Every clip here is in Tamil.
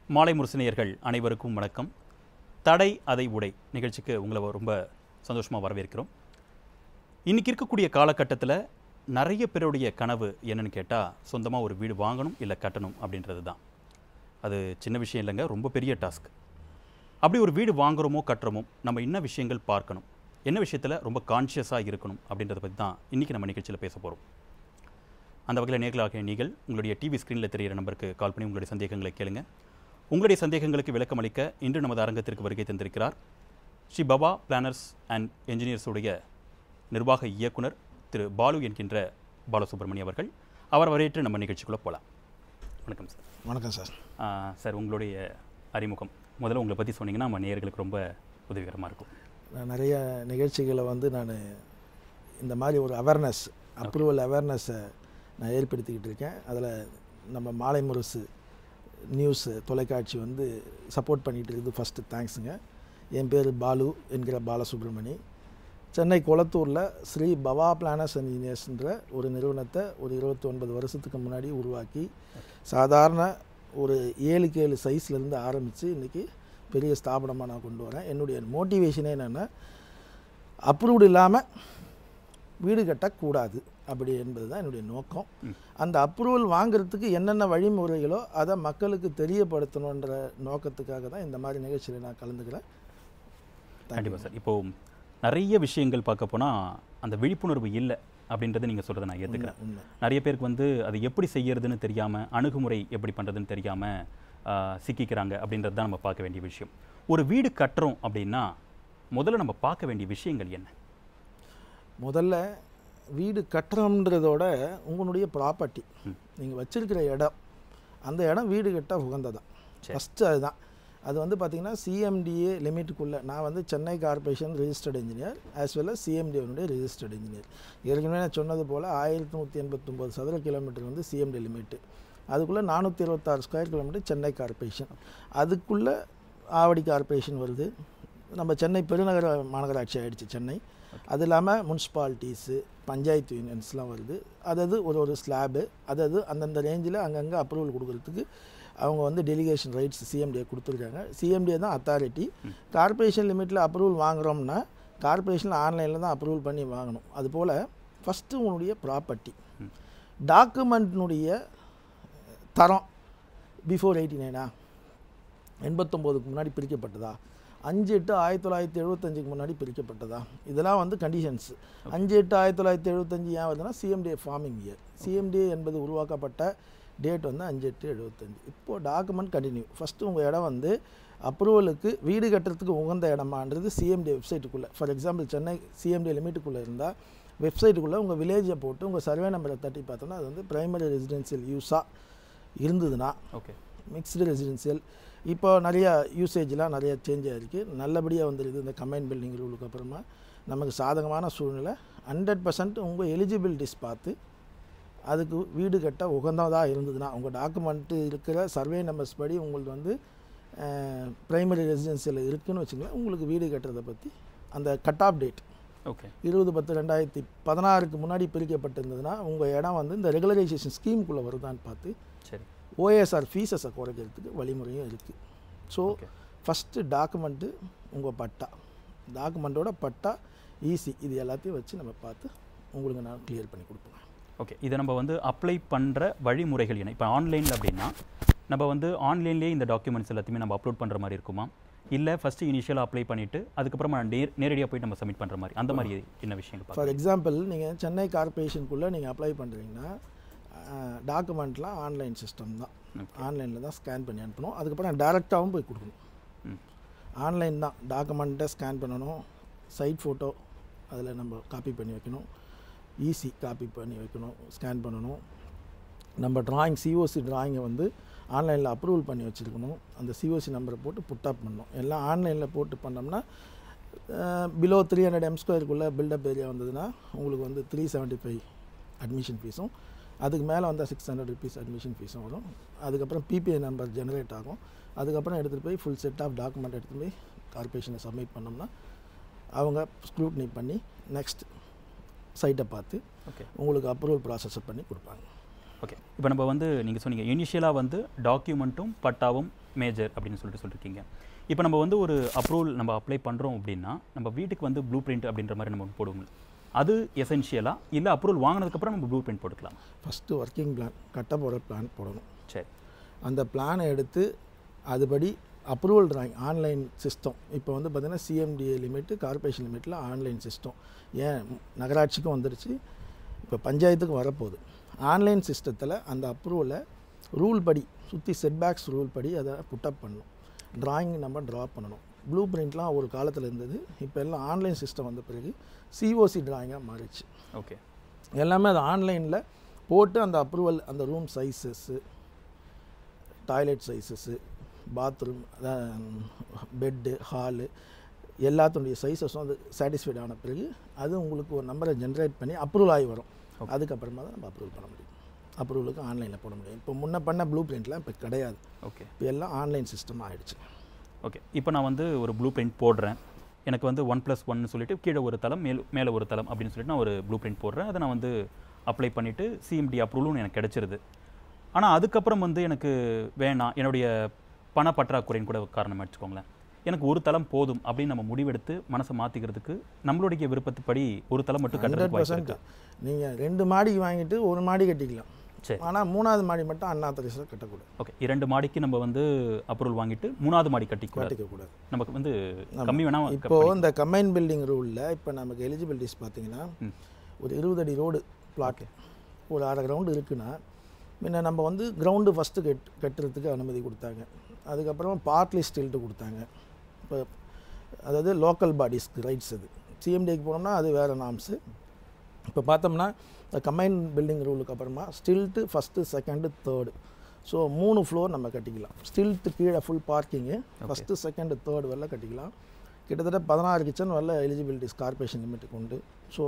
மாலை முரசனியர்கள் அனைவருக்கும் வணக்கம் தடை அதை உடை நிகழ்ச்சிக்கு உங்களை ரொம்ப சந்தோஷமாக வரவேற்கிறோம் இன்றைக்கி இருக்கக்கூடிய காலகட்டத்தில் நிறைய பேருடைய கனவு என்னன்னு கேட்டால் சொந்தமாக ஒரு வீடு வாங்கணும் இல்லை கட்டணும் அப்படின்றது தான் அது சின்ன விஷயம் இல்லைங்க ரொம்ப பெரிய டாஸ்க் அப்படி ஒரு வீடு வாங்குறோமோ கட்டுறோமோ நம்ம என்ன விஷயங்கள் பார்க்கணும் என்ன விஷயத்தில் ரொம்ப கான்ஷியஸாக இருக்கணும் அப்படின்றத பற்றி தான் இன்றைக்கி நம்ம நிகழ்ச்சியில் பேச போகிறோம் அந்த வகையில் நேர்களாகிய நீங்கள் உங்களுடைய டிவி ஸ்க்ரீனில் தெரிகிற நம்பருக்கு கால் பண்ணி உங்களுடைய சந்தேகங்களை கேளுங்க உங்களுடைய சந்தேகங்களுக்கு விளக்கம் அளிக்க இன்று நமது அரங்கத்திற்கு வருகை தந்திருக்கிறார் ஸ்ரீ பவா பிளானர்ஸ் அண்ட் என்ஜினியர்ஸுடைய நிர்வாக இயக்குனர் திரு பாலு என்கின்ற பாலசுப்ரமணியம் அவர்கள் அவர் வரவேற்று நம்ம நிகழ்ச்சிக்குள்ளே போகலாம் வணக்கம் சார் வணக்கம் சார் ஆ, சார் உங்களுடைய அறிமுகம் முதல்ல உங்களை பற்றி சொன்னீங்கன்னா நம்ம நேயர்களுக்கு ரொம்ப உதவிகரமாக இருக்கும் நான் நிறைய நிகழ்ச்சிகளை வந்து நான் இந்த மாதிரி ஒரு அவேர்னஸ் அப்ரூவல் அவேர்னஸை நான் ஏற்படுத்திக்கிட்டு இருக்கேன் அதில் நம்ம மாலை முரசு நியூஸ் தொலைக்காட்சி வந்து சப்போர்ட் பண்ணிகிட்டு இருக்குது ஃபஸ்ட்டு தேங்க்ஸுங்க என் பேர் பாலு என்கிற பாலசுப்ரமணி சென்னை குளத்தூரில் ஸ்ரீ பவா பிளானர்ஸ் அண்ட் இன்ஜினியர்ஸ்ன்ற ஒரு நிறுவனத்தை ஒரு இருபத்தி ஒன்பது வருஷத்துக்கு முன்னாடி உருவாக்கி சாதாரண ஒரு ஏழுக்கு ஏழு சைஸ்லேருந்து ஆரம்பித்து இன்றைக்கி பெரிய ஸ்தாபனமாக நான் கொண்டு வரேன் என்னுடைய மோட்டிவேஷனே என்னென்னா அப்ரூவ்டு இல்லாமல் வீடு கட்டக்கூடாது அப்படி என்பது தான் என்னுடைய நோக்கம் ம். அந்த அப்ரூவல் வாங்குறதுக்கு என்னென்ன வழிமுறைகளோ அதை மக்களுக்கு தெரியப்படுத்தணுன்ற நோக்கத்துக்காக தான் இந்த மாதிரி நிகழ்ச்சியில் நான் கலந்துக்கிறேன் கண்டிப்பாக சார் இப்போது நிறைய விஷயங்கள் பார்க்க போனால் அந்த விழிப்புணர்வு இல்லை அப்படின்றத நீங்கள் சொல்கிறத நான் ஏற்றுக்கிறேன் உண்மை நிறைய பேருக்கு வந்து அது எப்படி செய்யறதுன்னு தெரியாமல் அணுகுமுறை எப்படி பண்ணுறதுன்னு தெரியாமல் சிக்கிக்கிறாங்க அப்படின்றது தான் நம்ம பார்க்க வேண்டிய விஷயம் ஒரு வீடு கட்டுறோம் அப்படின்னா முதல்ல நம்ம பார்க்க வேண்டிய விஷயங்கள் என்ன முதல்ல வீடு கட்டுறோம்ன்றதோட உங்களுடைய ப்ராப்பர்ட்டி ம். நீங்கள் வச்சிருக்கிற இடம் அந்த இடம் வீடு கட்ட உகந்ததான் சரி. ஃபஸ்ட்டு அதுதான் அது வந்து பார்த்திங்கன்னா சிஎம்டிஏ லிமிட்டுக்குள்ளே நான் வந்து Chennai corporation registered engineer as well as சிஎம்டிஏனுடைய ரெஜிஸ்டர்ட் இன்ஜினியர் ஏற்கனவே நான் சொன்னது போல் ஆயிரத்தி நூற்றி எண்பத்தொம்போது சதுர கிலோமீட்டர் வந்து சிஎம்டி லிமிட்டு அதுக்குள்ளே நானூற்றி இருபத்தாறு ஸ்கொயர் கிலோமீட்டர் சென்னை கார்ப்பரேஷன் அதுக்குள்ளே ஆவடி கார்ப்பரேஷன் வருது நம்ம சென்னை பெருநகர மாநகராட்சி ஆயிடுச்சு சென்னை அது இல்லாமல் முனிசிபாலிட்டிஸு பஞ்சாயத்து யூனியன்ஸ்லாம் வருது அதாவது ஒரு ஒரு ஸ்லாபு அதாவது அந்தந்த ரேஞ்சில் அங்கங்கே அப்ரூவல் கொடுக்கறதுக்கு அவங்க வந்து டெலிகேஷன் ரைட்ஸ் சிஎம்டிஏ கொடுத்துருக்காங்க சிஎம்டிஏ தான் அத்தாரிட்டி கார்ப்பரேஷன் லிமிட்டில் அப்ரூவல் வாங்குறோம்னா கார்ப்பரேஷனில் ஆன்லைனில் தான் அப்ரூவல் பண்ணி வாங்கணும் அதுபோல் ஃபஸ்ட்டு உன்னுடைய ப்ராப்பர்ட்டி டாக்குமெண்ட்னுடைய தரம் பிஃபோர் எயிட்டி நைனா எண்பத்தொம்போதுக்கு முன்னாடி பிரிக்கப்பட்டதா அஞ்சு எட்டு ஆயிரத்தி தொள்ளாயிரத்தி எழுபத்தஞ்சுக்கு முன்னாடி பிரிக்கப்பட்டதா இதெல்லாம் வந்து கண்டிஷன்ஸ் அஞ்சு எட்டு ஆயிரத்தி தொள்ளாயிரத்தி எழுபத்தஞ்சு ஏன் வருதுன்னா சிஎம்டிஏ ஃபார்மிங் இயர் சிஎம்டிஏ என்பது உருவாக்கப்பட்ட டேட் வந்து அஞ்சு எட்டு எழுபத்தஞ்சு இப்போது டாக்குமெண்ட் கண்டினியூ ஃபஸ்ட்டு உங்கள் இடம் வந்து அப்ரூவலுக்கு வீடு கட்டுறதுக்கு உகந்த இடமான்றது சிஎம்டிஏ வெப்சைட்டுக்குள்ளே ஃபார் எக்ஸாம்பிள் சென்னை சிஎம்டிஏ லிமிட்டுக்குள்ளே இருந்தால் வெப்சைட்டுக்குள்ளே உங்கள் வில்லேஜை போட்டு உங்கள் சர்வே நம்பரை தட்டி பார்த்தோன்னா அது வந்து பிரைமரி ரெசிடென்சியல் யூஸாக இருந்ததுன்னா ஓகே மிக்ஸ்டு ரெசிடென்சியல் இப்போ நிறைய யூசேஜ்லாம் நிறைய சேஞ்ச் ஆகிருக்கு நல்லபடியாக வந்துருக்குது இந்த கம்பைன் பில்டிங் ரூலுக்கு அப்புறமா நமக்கு சாதகமான சூழ்நிலை ஹண்ட்ரட் பர்சன்ட் உங்கள் எலிஜிபிலிட்டிஸ் பார்த்து அதுக்கு வீடு கட்ட உகந்ததாக இருந்ததுன்னா உங்கள் டாக்குமெண்ட்டு இருக்கிற சர்வே நம்பர்ஸ் படி உங்களுக்கு வந்து ப்ரைமரி ரெசிடென்சியல் இருக்குன்னு வச்சுங்களேன் உங்களுக்கு வீடு கட்டுறதை பற்றி அந்த கட் ஆஃப் டேட் ஓகே இருபது பத்து ரெண்டாயிரத்தி பதினாறுக்கு முன்னாடி பிரிக்கப்பட்டிருந்ததுன்னா உங்கள் இடம் வந்து இந்த ரெகுலரைசேஷன் ஸ்கீமுக்குள்ளே வருதான்னு பார்த்து சரி ஓஎஸ்ஆர் ஃபீஸஸை குறைக்கிறதுக்கு வழிமுறையும் இருக்குது ஸோ ஓகே ஃபஸ்ட்டு டாக்குமெண்ட்டு உங்கள் பட்டா டாக்குமெண்ட்டோட பட்டா ஈஸி இது எல்லாத்தையும் வச்சு நம்ம பார்த்து உங்களுக்கு நான் கிளியர் பண்ணி கொடுப்பேன் ஓகே இதை நம்ம வந்து அப்ளை பண்ணுற வழிமுறைகள் என்ன இப்போ ஆன்லைனில் அப்படின்னா நம்ம வந்து ஆன்லைன்லேயே இந்த டாக்குமெண்ட்ஸ் எல்லாத்தையுமே நம்ம அப்லோட் பண்ணுற மாதிரி இருக்குமா இல்லை ஃபஸ்ட்டு இனிஷியலாக அப்ளை பண்ணிவிட்டு அதுக்கப்புறமா நேர் நேரடியாக போய் நம்ம சப்மிட் பண்ணுற மாதிரி அந்த மாதிரி என்ன விஷயங்கள் பார்க்கலாம் ஃபார் எக்ஸாம்பிள் நீங்கள் சென்னை கார்ப்பரேஷனுக்குள்ளே நீங்கள் அப்ளை பண்ணுறீங்கன்னா டாக்குமெண்ட்லாம் ஆன்லைன் சிஸ்டம் தான் ஆன்லைனில் தான் ஸ்கேன் பண்ணி அனுப்பணும் அதுக்கப்புறம் டேரெக்டாகவும் போய் கொடுக்கணும் ம் ஆன்லைன் தான் டாக்குமெண்ட்டை ஸ்கேன் பண்ணணும் சைட் ஃபோட்டோ அதில் நம்ம காப்பி பண்ணி வைக்கணும் ஈஸி காப்பி பண்ணி வைக்கணும் ஸ்கேன் பண்ணணும் நம்ம டிராயிங் சிஓசி டிராயிங்கை வந்து ஆன்லைனில் அப்ரூவல் பண்ணி வச்சுருக்கணும் அந்த சிஓசி நம்பரை போட்டு புட்டப் பண்ணணும் எல்லாம் ஆன்லைனில் போட்டு பண்ணோம்னா பிலோ த்ரீ ஹண்ட்ரட் எம் ஸ்கொயருக்குள்ளே பில்டப் ஏரியா வந்ததுன்னா உங்களுக்கு வந்து த்ரீ செவன்ட்டி ஃபைவ் அட்மிஷன் ஃபீஸும் அதுக்கு மேலே வந்தால் சிக்ஸ் ஹண்ட்ரட் ருபீஸ் அட்மிஷன் ஃபீஸும் வரும் அதுக்கப்புறம் பிபிஐ நம்பர் ஜெனரேட் ஆகும் அதுக்கப்புறம் எடுத்துகிட்டு போய் ஃபுல் செட் ஆஃப் டாக்குமெண்ட் எடுத்துகிட்டு போய் கார்பரேஷனை சப்மிட் பண்ணோம்னா அவங்க ஸ்க்ரூட்னி பண்ணி நெக்ஸ்ட் சைட்டை பார்த்து ஓகே உங்களுக்கு அப்ரூவல் ப்ராசஸை பண்ணி கொடுப்பாங்க ஓகே இப்போ நம்ம வந்து நீங்கள் சொன்னீங்க இனிஷியலாக வந்து டாக்குமெண்ட்டும் பட்டாவும் மேஜர் அப்படின்னு சொல்லிட்டு சொல்லியிருக்கீங்க இப்போ நம்ம வந்து ஒரு அப்ரூவல் நம்ம அப்ளை பண்ணுறோம் அப்படின்னா நம்ம வீட்டுக்கு வந்து ப்ளூ பிரிண்ட் அப்படின்ற மாதிரி நம்ம ஒன்று போடுவோம் அது எசென்ஷியலா இல்லை அப்ரூவல் வாங்கினதுக்கப்புறம் நம்ம ப்ளூ பிரிண்ட் போட்டுக்கலாம் ஃபஸ்ட்டு ஒர்க்கிங் பிளான் கட்ட போகிற பிளான் போடணும் சரி அந்த பிளானை எடுத்து அதுபடி அப்ரூவல் டிராயிங் ஆன்லைன் சிஸ்டம் இப்போ வந்து பார்த்திங்கன்னா சிஎம்டிஏ லிமிட்டு கார்ப்பரேஷன் லிமிட்டில் ஆன்லைன் சிஸ்டம் ஏன் நகராட்சிக்கும் வந்துருச்சு இப்போ பஞ்சாயத்துக்கும் வரப்போகுது ஆன்லைன் சிஸ்டத்தில் அந்த அப்ரூவலை ரூல் படி சுற்றி செட்பேக்ஸ் ரூல் படி அதை புட்டப் பண்ணணும் டிராயிங் நம்ம ட்ரா பண்ணணும் ப்ளூ பிரிண்ட்லாம் ஒரு காலத்தில் இருந்தது இப்போ எல்லாம் ஆன்லைன் சிஸ்டம் வந்த பிறகு சிஓசி டிராயிங்காக மாறிடுச்சு ஓகே எல்லாமே அது ஆன்லைனில் போட்டு அந்த அப்ரூவல் அந்த room sizes toilet sizes bathroom bed hall எல்லாத்துடைய சைஸஸும் அது சாட்டிஸ்ஃபைட் ஆன பிறகு அது உங்களுக்கு ஒரு நம்பரை ஜென்ரேட் பண்ணி அப்ரூவல் ஆகி வரும் அதுக்கப்புறமா தான் நம்ம அப்ரூவல் பண்ண முடியும் அப்ரூவலுக்கு ஆன்லைனில் போட முடியும் இப்போ முன்ன பண்ண ப்ளூ பிரிண்ட்லாம் இப்போ கிடையாது ஓகே இப்போ எல்லாம் ஆன்லைன் சிஸ்டம் ஆயிடுச்சு ஓகே இப்போ நான் வந்து ஒரு ப்ளூ பிரிண்ட் போடுறேன் எனக்கு வந்து ஒன் ப்ளஸ் ஒன்னு சொல்லிட்டு கீழே ஒரு தளம் மேல் மேலே ஒரு தளம் அப்படின்னு சொல்லிட்டு நான் ஒரு ப்ளூ பிரிண்ட் போடுறேன் அதை நான் வந்து அப்ளை பண்ணிவிட்டு சிஎம்டி அப்ரூவலும் எனக்கு கிடைச்சிருது ஆனால் அதுக்கப்புறம் வந்து எனக்கு வேணாம் என்னுடைய பண பற்றாக்குறைன்னு கூட காரணம் வச்சுக்கோங்களேன் எனக்கு ஒரு தளம் போதும் அப்படின்னு நம்ம முடிவெடுத்து மனசை மாற்றிக்கிறதுக்கு நம்மளுடைய விருப்பத்துப்படி ஒரு தளம் மட்டும் ஹண்ட்ரட் கட்டுறதுக்கு வாய்ப்பு பர்சன்ட் இருக்கு நீங்கள் ரெண்டு மாடிக்கு வாங்கிட்டு ஒரு மாடி கட்டிக்கலாம் சரி ஆனால் மூணாவது மாடி மட்டும் அண்ணா தரிசனம் கட்டக்கூடாது ஓகே இரண்டு மாடிக்கு நம்ம வந்து அப்ரூவல் வாங்கிட்டு மூணாவது மாடி கட்டிக்கூடாது கட்டிக்கக்கூடாது நமக்கு வந்து கம்மி வேணா இப்போ இந்த கம்பைன் பில்டிங் ரூலில் இப்போ நமக்கு எலிஜிபிலிட்டிஸ் பார்த்தீங்கன்னா ம். ஒரு இருபது அடி ரோடு பிளாட் ஒரு அரை கிரவுண்டு இருக்குன்னா முன்ன நம்ம வந்து கிரவுண்டு ஃபஸ்ட்டு கட் கட்டுறதுக்கு அனுமதி கொடுத்தாங்க அதுக்கப்புறம் பார்ட்லி ஸ்டில்ட்டு கொடுத்தாங்க இப்போ அதாவது லோக்கல் பாடிஸ்க்கு ரைட்ஸ் அது சிஎம்டிக்கு போனோம்னா அது வேறு நாம்ஸு இப்போ பார்த்தோம்னா இந்த கம்பைன் பில்டிங் ரூலுக்கு அப்புறமா stilt first second third so மூணு ஃப்ளோர் நம்ம கட்டிக்கலாம் ஸ்டில்ட்டு கீழே full parking first second third வரல கட்டிக்கலாம் கிட்டத்தட்ட பதினாறு கிச்சன் வரல எலிஜிபிலிட்டிஸ் கார்பரேஷன் லிமிட்டுக்கு உண்டு ஸோ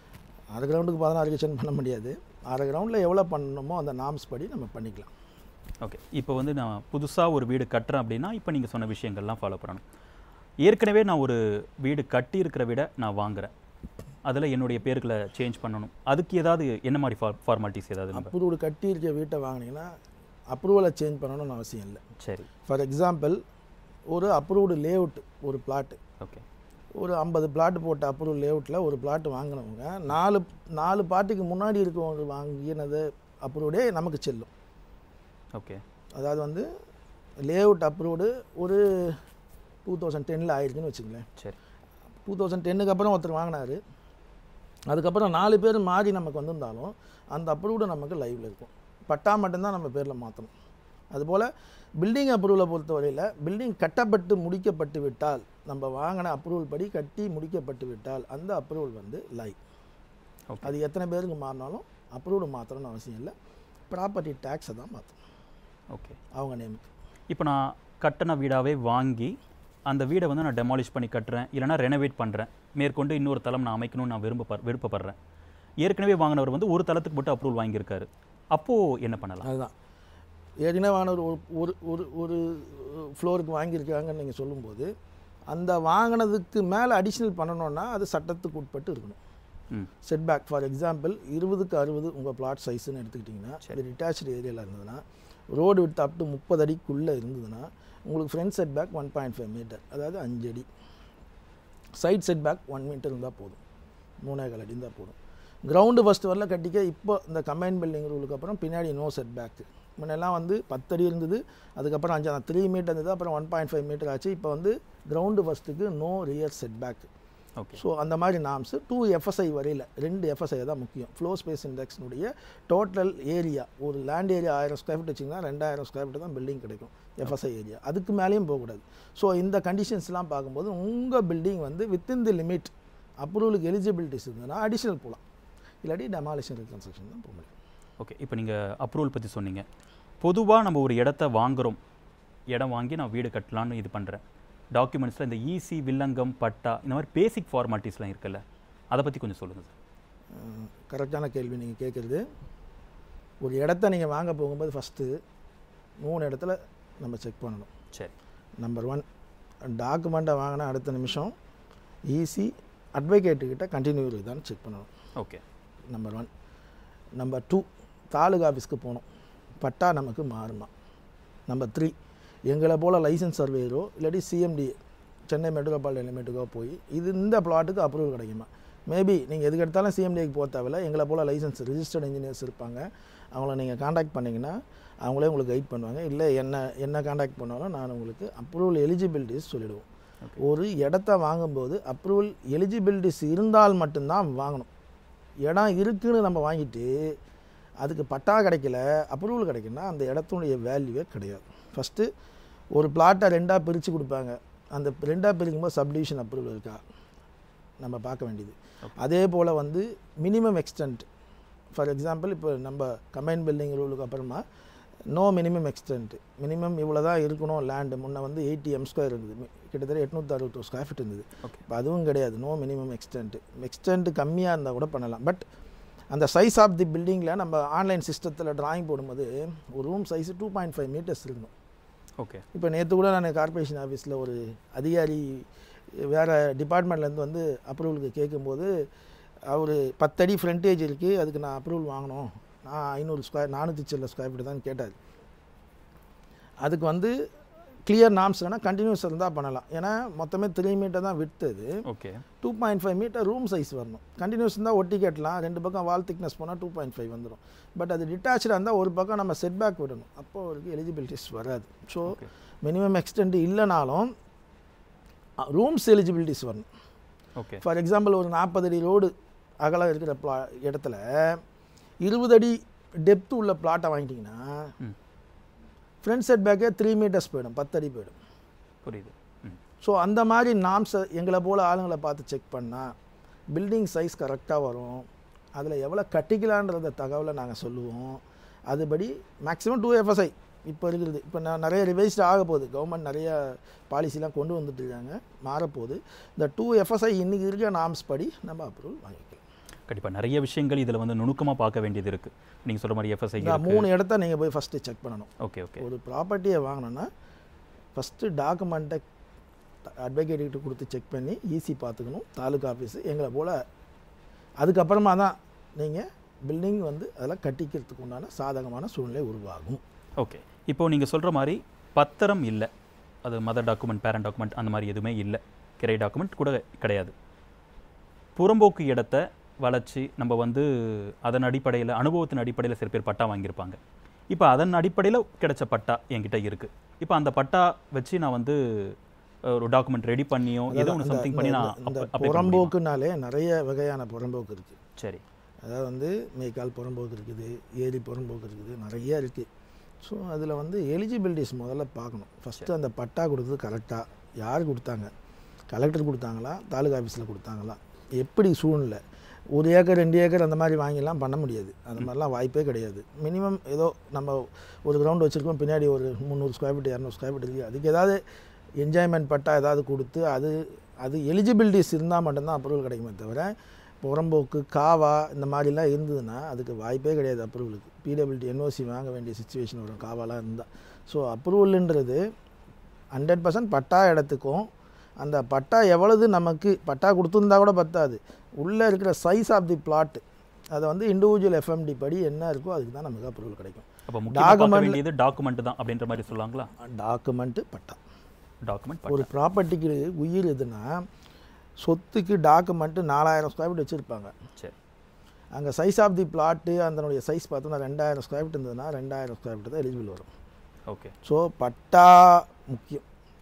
அரை கிரவுண்டுக்கு பதினாறு கிச்சன் பண்ண முடியாது அரை கிரவுண்டில் எவ்வளோ பண்ணணுமோ அந்த நாம்ஸ் படி நம்ம பண்ணிக்கலாம் ஓகே இப்போ வந்து நான் புதுசாக ஒரு வீடு கட்டுறேன் அப்படின்னா இப்போ நீங்கள் சொன்ன விஷயங்கள்லாம் ஃபாலோ பண்ணணும் ஏற்கனவே நான் ஒரு வீடு கட்டி இருக்கிற விட நான் வாங்குறேன் அதில் என்னுடைய பேர்களை சேஞ்ச் பண்ணணும் அதுக்கு ஏதாவது என்ன மாதிரி ஃபார் ஃபார்மாலிட்டிஸ் ஏதாவது நம்ம அப்ரூவ்டு கட்டி இருக்க வீட்டை வாங்கினீங்கன்னா அப்ரூவலை சேஞ்ச் பண்ணணும்னு அவசியம் இல்லை சரி ஃபார் எக்ஸாம்பிள் ஒரு அப்ரூவ்டு லேஅவுட் ஒரு பிளாட்டு ஓகே ஒரு ஐம்பது பிளாட் போட்ட அப்ரூவல் லேஅவுட்டில் ஒரு பிளாட் வாங்கினவங்க நாலு நாலு பாட்டுக்கு முன்னாடி இருக்கவங்க வாங்கினது அப்ரூவ்டே நமக்கு செல்லும் ஓகே அதாவது வந்து லேஅவுட் அப்ரூவ்டு ஒரு டூ தௌசண்ட் டெனில் ஆயிருக்குன்னு வச்சுங்களேன் சரி டூ தௌசண்ட் டென்னுக்கு அப்புறம் ஒருத்தர் வாங்கினாரு அதுக்கப்புறம் நாலு பேர் மாறி நமக்கு வந்திருந்தாலும் அந்த அப்ரூவ்டு நமக்கு லைவில் இருக்கும் பட்டா மட்டும்தான் நம்ம பேரில் மாற்றணும் அதுபோல் பில்டிங் அப்ரூவலை பொறுத்தவரையில் பில்டிங் கட்டப்பட்டு முடிக்கப்பட்டு விட்டால் நம்ம வாங்கின அப்ரூவல் படி கட்டி முடிக்கப்பட்டு விட்டால் அந்த அப்ரூவல் வந்து லைவ் ஓகே அது எத்தனை பேருக்கு மாறினாலும் அப்ரூவ்டு மாற்றணும்னு அவசியம் இல்லை ப்ராப்பர்ட்டி டேக்ஸை தான் மாற்றணும் ஓகே அவங்க நேமுக்கு இப்போ நான் கட்டின வீடாகவே வாங்கி அந்த வீடை வந்து நான் டெமாலிஷ் பண்ணி கட்டுறேன் இல்லைனா ரெனோவேட் பண்ணுறேன் மேற்கொண்டு இன்னொரு தளம் நான் அமைக்கணும்னு நான் விரும்ப விருப்பப்படுறேன் ஏற்கனவே வாங்கினவர் வந்து ஒரு தளத்துக்கு மட்டும் அப்ரூவல் வாங்கியிருக்காரு அப்போது என்ன பண்ணலாம் அதுதான் ஏற்கனவே வாங்கினவர் ஒரு ஒரு ஒரு ஒரு ஃப்ளோருக்கு வாங்கியிருக்காங்கன்னு நீங்கள் சொல்லும்போது அந்த வாங்கினதுக்கு மேலே அடிஷ்னல் பண்ணணும்னா அது சட்டத்துக்கு உட்பட்டு இருக்கணும் ம் செட்பேக் ஃபார் எக்ஸாம்பிள் இருபதுக்கு அறுபது உங்கள் பிளாட் சைஸ்னு எடுத்துக்கிட்டிங்கன்னா அது டிட்டாச்சு ஏரியாவில் இருந்ததுன்னா ரோடு விட்டு அப் டு முப்பது அடிக்குள்ளே இருந்ததுன்னா உங்களுக்கு front setback one point five metre அதாவது அஞ்சு அடி சைட் செட்பேக் ஒன் மீட்டர் இருந்தால் போதும் மூணே கால் அடி இருந்தால் போதும் கிரவுண்டு ஃபஸ்ட் வரல கட்டிக்க இப்போ இந்த கம்பைன் பில்டிங் ரூலுக்கு அப்புறம் பின்னாடி நோ செட் பேக்கு முன்னெல்லாம் வந்து பத்தடி இருந்தது அதுக்கப்புறம் அஞ்சு த்ரீ மீட்டர் இருந்தது அப்புறம் ஒன் பாயிண்ட் ஃபைவ் மீட்டர் ஆச்சு இப்போ வந்து கிரவுண்டு ஃபஸ்ட்டுக்கு no rear setback okay so அந்த மாதிரி நாம்ஸ் டூ எஃப்எஸ்ஐ வரையில் ரெண்டு எஃப்எஸ்ஐ தான் முக்கியம் ஃப்ளோ ஸ்பேஸ் இண்டெக்ஸ்னுடைய டோட்டல் ஏரியா ஒரு லேண்ட் ஏரியா ஆயிரம் ஸ்கொயர் ஃபீட் வச்சிங்கன்னா ரெண்டாயிரம் ஸ்கொயர் ஃபீட் தான் பில்டிங் கிடைக்கும் எஃப்எஸ்ஐ ஏரியா அதுக்கு மேலேயும் போகக்கூடாது ஸோ இந்த கண்டிஷன்ஸ்லாம் பார்க்கும்போது உங்கள் பில்டிங் வந்து வித்தின் தி லிமிட் அப்ரூவலுக்கு எலிஜிபிலிட்டிஸ் இருந்ததுன்னா அடிஷனல் போகலாம் இல்லாட்டி டெமாலிஷன் ரீகன்ஸ்ட்ரக்ஷன் தான் போக முடியும் ஓகே இப்போ நீங்கள் அப்ரூவல் பற்றி சொன்னீங்க பொதுவாக நம்ம ஒரு இடத்த வாங்குறோம் இடம் வாங்கி நான் வீடு கட்டலான்னு இது பண்ணுறேன் டாக்குமெண்ட்ஸில் இந்த ஈசி வில்லங்கம் பட்டா இந்த மாதிரி பேசிக் ஃபார்மாலிட்டிஸ்லாம் இருக்குல்ல அதை பற்றி கொஞ்சம் சொல்லுங்கள் சார் கரெக்டான கேள்வி நீங்கள் கேட்குறது ஒரு இடத்த நீங்கள் வாங்க போகும்போது ஃபஸ்ட்டு மூணு இடத்துல நம்ம செக் பண்ணணும் சரி நம்பர் ஒன் டாக்குமெண்ட்டை வாங்கின அடுத்த நிமிஷம் ஈஸி அட்வொகேட்டுக்கிட்ட கண்டினியூ இருக்குதான்னு செக் பண்ணணும் okay number one number two taluka ஆஃபீஸ்க்கு போகணும் பட்டா நமக்கு மாறுமா நம்பர் த்ரீ எங்களை போல் லைசன்ஸ் சர்வேயரோ இல்லாட்டி சிஎம்டி சென்னை மெட்ரோபாலிட்டன் லிமிட்டுக்கோ போய் இது இந்த பிளாட்டுக்கு அப்ரூவல் கிடைக்குமா மேபி நீங்கள் எதுக்கு எடுத்தாலும் சிஎம்டிக்கு போக தேவையில்ல எங்களை போல் லைசன்ஸ் ரிஜிஸ்டர்ட் இன்ஜினியர்ஸ் இருப்பாங்க அவங்கள நீங்கள் காண்டாக்ட் பண்ணிங்கன்னா அவங்களே உங்களுக்கு கைட் பண்ணுவாங்க இல்லை என்ன என்ன காண்டாக்ட் பண்ணாலும் நான் உங்களுக்கு அப்ரூவல் எலிஜிபிலிட்டிஸ் சொல்லிடுவோம் ஒரு இடத்த வாங்கும்போது அப்ரூவல் எலிஜிபிலிட்டிஸ் இருந்தால் மட்டும்தான் வாங்கணும் இடம் இருக்குன்னு நம்ம வாங்கிட்டு அதுக்கு பட்டா கிடைக்கல அப்ரூவல் கிடைக்குன்னா அந்த இடத்துடைய வேல்யூவே கிடையாது ஃபஸ்ட்டு ஒரு பிளாட்டை ரெண்டாக பிரித்து கொடுப்பாங்க அந்த ரெண்டாக பிரிக்கும்போது சப்டிவிஷன் அப்ரூவல் இருக்கா நம்ம பார்க்க வேண்டியது அதே போல் வந்து மினிமம் எக்ஸ்டென்ட் ஃபார் எக்ஸாம்பிள் இப்போ நம்ம கம்பைன் பில்டிங் ரூலுக்கு அப்புறமா நோ மினிமம் எக்ஸ்டென்ட் மினிமம் இவ்வளோ தான் இருக்கணும் லேண்டு முன்ன வந்து எயிட்டி எம் ஸ்கொயர் இருந்தது மி- கிட்டத்தட்ட எட்நூற்றி அறுபத்தொரு ஸ்கொயர் ஃபீட் இருந்தது ஓகே இப்போ அதுவும் கிடையாது நோ மினிமம் எக்ஸ்டென்ட் எக்ஸ்டென்ட் கம்மியாக இருந்தால் கூட பண்ணலாம் பட் அந்த சைஸ் ஆஃப் தி பில்டிங்கில் நம்ம ஆன்லைன் சிஸ்டத்தில் டிராயிங் போடும்போது ஒரு room size two point five metres இருக்கணும் ஓகே இப்போ நேற்று கூட நான் கார்ப்பரேஷன் ஆஃபீஸில் ஒரு அதிகாரி வேறு டிபார்ட்மெண்ட்லேருந்து வந்து அப்ரூவலுக்கு கேட்கும்போது அவர் பத்தடி ஃப்ரண்டேஜ் இருக்குது அதுக்கு நான் அப்ரூவல் வாங்கணும் நான் ஐநூறு ஸ்கொயர் நானூற்றி சில்ல ஸ்கொயர் ஃபீட் தான் கேட்டார் அதுக்கு வந்து கிளியர் நாம்ஸ் வேணால் கண்டினியூஸ் இருந்தால் பண்ணலாம் ஏன்னா மொத்தமே த்ரீ மீட்டர் தான் விட்டுது okay two point five metre room size வரணும் கண்டினியூஸ் இருந்தால் ஒட்டி கட்டலாம் ரெண்டு பக்கம் வால் திக்னஸ் போனால் டூ பாயிண்ட் ஃபைவ் வந்துடும் பட் அது டிட்டாச்சாக இருந்தால் ஒரு பக்கம் நம்ம செட் பேக் விடணும் அப்போ அவருக்கு எலிஜிபிலிட்டிஸ் வராது ஸோ ஓகே மினிமம் எக்ஸ்டெண்ட் இல்லைனாலும் ரூம்ஸ் எலிஜிபிலிட்டிஸ் வரணும் ஓகே ஃபார் எக்ஸாம்பிள் ஒரு நாற்பது அடி ரோடு அகலம் இருக்கிற பிளா இடத்துல இருபது அடி டெப்த் உள்ள பிளாட்டை வாங்கிட்டிங்கன்னா ம் ஃப்ரண்ட் செட் பேக்கே த்ரீ மீட்டர்ஸ் போயிடும் பத்து அடி போயிடும் புரியுது ம் ஸோ அந்த மாதிரி நாம்ஸை எங்களை போல் ஆளுங்களை பார்த்து செக் பண்ணால் பில்டிங் சைஸ் கரெக்டாக வரும் அதில் எவ்வளோ கட்டிக்கலான்றத தகவலை நாங்கள் சொல்லுவோம் அதுபடி மேக்ஸிமம் டூ எஃப்எஸ்ஐ இப்போ இருக்கிறது இப்போ நான் நிறைய ரிவைஸ்ட் ஆக போகுது கவர்மெண்ட் நிறைய பாலிசிலாம் கொண்டு வந்துட்டு இருக்காங்க மாறப்போகுது இந்த டூ எஃப்எஸ்ஐ இன்றைக்கி இருக்க நாம்ஸ் படி நம்ம அப்ரூவல் வாங்கிக்கலாம் கண்டிப்பாக நிறைய விஷயங்கள் இதில் வந்து நுணுக்கமாக பார்க்க வேண்டியது இருக்குது நீங்கள் சொல்கிற மாதிரி எஃப்எஸ்ஐ இந்த மூணு இடத்த நீங்கள் போய் ஃபஸ்ட்டு செக் பண்ணணும் ஓகே ஓகே ஒரு ப்ராப்பர்ட்டியை வாங்கணும்னா ஃபஸ்ட்டு டாக்குமெண்ட்டை அட்வொகேட்டுக்கிட்ட கொடுத்து செக் பண்ணி ஈஸி பார்த்துக்கணும் தாலுக்கா ஆஃபீஸு எங்களை போல் அதுக்கப்புறமா தான் நீங்கள் பில்டிங் வந்து அதெல்லாம் கட்டிக்கிறதுக்கு உண்டான சாதகமான சூழ்நிலை உருவாகும் ஓகே இப்போ நீங்கள் சொல்கிற மாதிரி பத்திரம் இல்லை அது மதர் டாக்குமெண்ட் பேரண்ட் டாக்குமெண்ட் அந்த மாதிரி எதுவுமே இல்லை கிரை டாக்குமெண்ட் கூட கிடையாது புறம்போக்கு இடத்த வளைச்சி நம்ம வந்து அதன் அடிப்படையில் அனுபவத்தின் அடிப்படையில் சில பேர் பட்டா வாங்கியிருப்பாங்க இப்போ அதன் அடிப்படையில் கிடைச்ச பட்டா என்கிட்ட இருக்குது இப்போ அந்த பட்டா வச்சு நான் வந்து அஹ், ஒரு டாக்குமெண்ட் ரெடி பண்ணியோ ஏதோ ஒன்று இந்த- சம்திங் பண்ணி நான் இந்த- இந்த apply- apply பண்ண முடியுமா? புறம்போக்குனாலே நிறைய வகையான புறம்போக்கு இருக்குது சரி அதாவது வந்து மேய்க்கால் புறம்போக்கு இருக்குது ஏரி புறம்போக்கு இருக்குது நிறைய இருக்குது ஸோ அதில் வந்து எலிஜிபிலிட்டிஸ் முதல்ல பார்க்கணும் ஃபஸ்ட்டு அந்த பட்டா கொடுத்தது கரெக்டாக யார் கொடுத்தாங்க கலெக்டர் கொடுத்தாங்களா தாலுகா ஆஃபீஸில் கொடுத்தாங்களா எப்படி சூழ்நிலை ஒரு ஏக்கர் ரெண்டு ஏக்கர் அந்த மாதிரி வாங்கிலாம் பண்ண முடியாது அந்த மாதிரிலாம் வாய்ப்பே கிடையாது மினிமம் ஏதோ நம்ம ஒரு கிரவுண்ட் வச்சுருக்கோம் பின்னாடி ஒரு முந்நூறு ஸ்கொயர் ஃபீட் இரநூறு ஸ்கொயர் ஃபீட் இருக்குது அதுக்கு ஏதாவது என்ஜாய்மெண்ட் பட்டா ஏதாவது கொடுத்து அது அது எலிஜிபிலிட்டிஸ் இருந்தால் மட்டும்தான் அப்ரூவல் கிடைக்குமே தவிர புறம்போக்கு காவா இந்த மாதிரிலாம் இருந்ததுன்னா அதுக்கு வாய்ப்பே கிடையாது அப்ரூவலுக்கு பிடபிள்யூடி என்ஓசி வாங்க வேண்டிய சுச்சுவேஷன் வரும் காவாலாம் இருந்தால் ஸோ அப்ரூவல்ன்றது ஹண்ட்ரட் பர்சன்ட் பட்டா இடத்துக்கும் அந்த பட்டா எவ்வளவு நமக்கு பட்டா கொடுத்துருந்தா கூட பத்தாது உள்ளே இருக்கிற சைஸ் ஆஃப் தி பிளாட் அதை வந்து இண்டிவிஜுவல் எஃப்எம்டி படி என்ன இருக்கோ அதுக்கு தான் நமக்கு அப்ரூவல் கிடைக்கும் அப்போ முக்கியமாக பார்க்க Document- வேண்டியது டாக்குமெண்ட் தான் அப்படின்ற மாதிரி சொல்லாங்களா டாக்குமெண்ட்டு பட்டா டாக்குமெண்ட் ஒரு ப்ராப்பர்ட்டிக்கு உயிர் எதுனா சொத்துக்கு டாக்குமெண்ட்டு நாலாயிரம் ஸ்கொயர் ஃபீட் வச்சுருப்பாங்க சரி அங்கே சைஸ் ஆஃப் தி பிளாட்டு அதனுடைய சைஸ் பார்த்தோன்னா ரெண்டாயிரம் ஸ்கொயர் ஃபீட் இருந்ததுன்னா ரெண்டாயிரம் ஸ்கொயர் ஃபீட் தான் எலிஜிபிள் வரும் ஓகே ஸோ பட்டா முக்கியம்